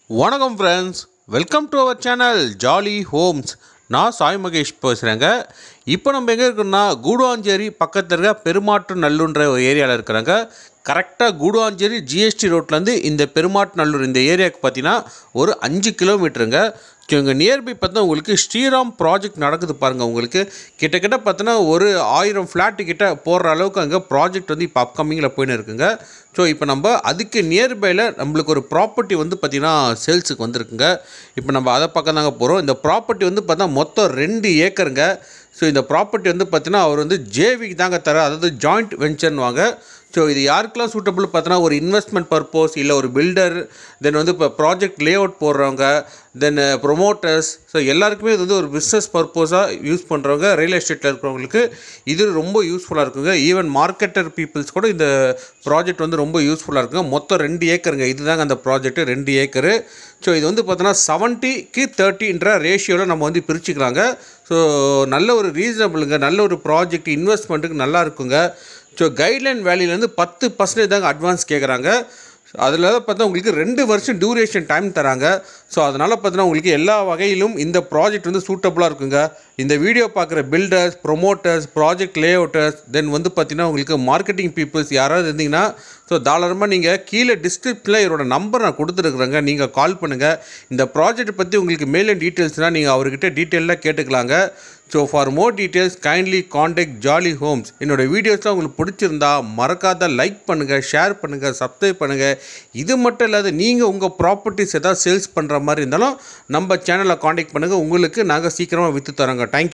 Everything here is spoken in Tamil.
வணக்கம் friends welcome to our channel Jolly Homes நான் சாய் மகேஷ் பேசுகிறேங்க இப்போ நம்ம எங்கே இருக்கோம்னா கூடுவாஞ்சேரி பக்கத்தில் இருக்க பெருமாட்டு நல்லூர்ன்ற ஒரு ஏரியாவில் இருக்கிறாங்க கரெக்டாக கூடுவாஞ்சேரி ஜிஎஸ்டி ரோட்லேருந்து இந்த பெருமாட்டு நல்லூர் இந்த ஏரியாவுக்கு பார்த்தீங்கன்னா ஒரு அஞ்சு கிலோமீட்டருங்க ஸோ இங்கே நியர்பை பார்த்தா உங்களுக்கு ஸ்ரீராம் ப்ராஜெக்ட் நடக்குது பாருங்கள் உங்களுக்கு கிட்டத்தட்ட பார்த்தோன்னா ஒரு ஆயிரம் ஃப்ளாட்டு கிட்ட போடுற அளவுக்கு அங்கே ப்ராஜெக்ட் வந்து இப்போ அப்கமிங்கில் போயின்னு இருக்குங்க ஸோ இப்போ நம்ம அதுக்கு நியர்பையில் நம்மளுக்கு ஒரு ப்ராப்பர்ட்டி வந்து பார்த்திங்கன்னா சேல்ஸுக்கு வந்திருக்குங்க இப்போ நம்ம அதை பக்கம் தாங்க போகிறோம் இந்த ப்ராப்பர்ட்டி வந்து பார்த்தா மொத்தம் ரெண்டு ஏக்கருங்க ஸோ இந்த ப்ராப்பர்ட்டி வந்து பார்த்தீங்கன்னா அவர் வந்து ஜேவிக்கு தாங்க தர அதாவது ஜாயிண்ட் வெஞ்சர்னுவாங்க ஸோ இது யாருக்கெல்லாம் சூட்டபிள் பார்த்தோன்னா ஒரு இன்வெஸ்ட்மெண்ட் பர்பஸ் இல்லை ஒரு பில்டர் தென் வந்து இப்போ ப்ராஜெக்ட் லே அவுட் போடுறவங்க தென் ப்ரொமோட்டர்ஸ் ஸோ எல்லாருக்குமே இது வந்து ஒரு பிஸ்னஸ் பர்பஸாக யூஸ் பண்ணுறவங்க ரியல் எஸ்டேட்டில் இருக்கிறவங்களுக்கு இது ரொம்ப யூஸ்ஃபுல்லாக இருக்குங்க ஈவன் மார்க்கெட்டர் பீப்புள்ஸ் கூட இந்த ப்ராஜெக்ட் வந்து ரொம்ப யூஸ்ஃபுல்லாக இருக்குங்க மொத்தம் ரெண்டு ஏக்கருங்க இதுதாங்க அந்த ப்ராஜெக்ட் ரெண்டு ஏக்கரு ஸோ இது வந்து பார்த்தோன்னா செவன்ட்டிக்கு தேர்ட்டின்ற ரேஷியோவில் நம்ம வந்து பிரிச்சுக்கலாங்க ஸோ நல்ல ஒரு ரீசனபிளுங்க நல்ல ஒரு ப்ராஜெக்ட் இன்வெஸ்ட்மெண்ட்டுக்கு நல்லா இருக்குங்க ஸோ கைட்லைன் வேல்யூலேருந்து பத்து பர்சன்டேஜ் தாங்க அட்வான்ஸ் கேட்குறாங்க அதில் பார்த்தா உங்களுக்கு ரெண்டு வருஷம் டியூரேஷன் டைம் தராங்க ஸோ அதனால் பார்த்தீங்கன்னா உங்களுக்கு எல்லா வகையிலும் இந்த ப்ராஜெக்ட் வந்து சூட்டபுளாக இருக்குங்க இந்த வீடியோ பார்க்குற builders promoters project layouters then வந்து பார்த்தீங்கன்னா உங்களுக்கு மார்க்கெட்டிங் பீப்புள்ஸ் யாராவது இருந்தீங்கன்னா ஸோ தாராளமாக நீங்கள் கீழே டிஸ்கிரிப்ஷனில் இவரோட நம்பர் நான் கொடுத்துருக்குறேங்க நீங்கள் கால் பண்ணுங்கள் இந்த ப்ராஜெக்ட் பற்றி உங்களுக்கு மேலும் டீட்டெயில்ஸ்னால் நீங்கள் அவர்கிட்ட டீட்டெயிலாக கேட்டுக்கலாங்க so for more details kindly contact Jolly Homes என்னோடய வீடியோஸ்லாம் உங்களுக்கு பிடிச்சிருந்தா மறக்காத லைக் பண்ணுங்கள் ஷேர் பண்ணுங்கள் சப்ஸ்கிரைப் பண்ணுங்கள் இது மட்டும் இல்லாத நீங்கள் உங்கள் ப்ராப்பர்ட்டிஸ் ஏதாவது சேல்ஸ் பண்ணுற மாதிரி இருந்தாலும் நம்ம சேனலை காண்டாக்ட் பண்ணுங்கள் உங்களுக்கு நாங்கள் சீக்கிரமாக விற்று தரோங்க தேங்க்யூ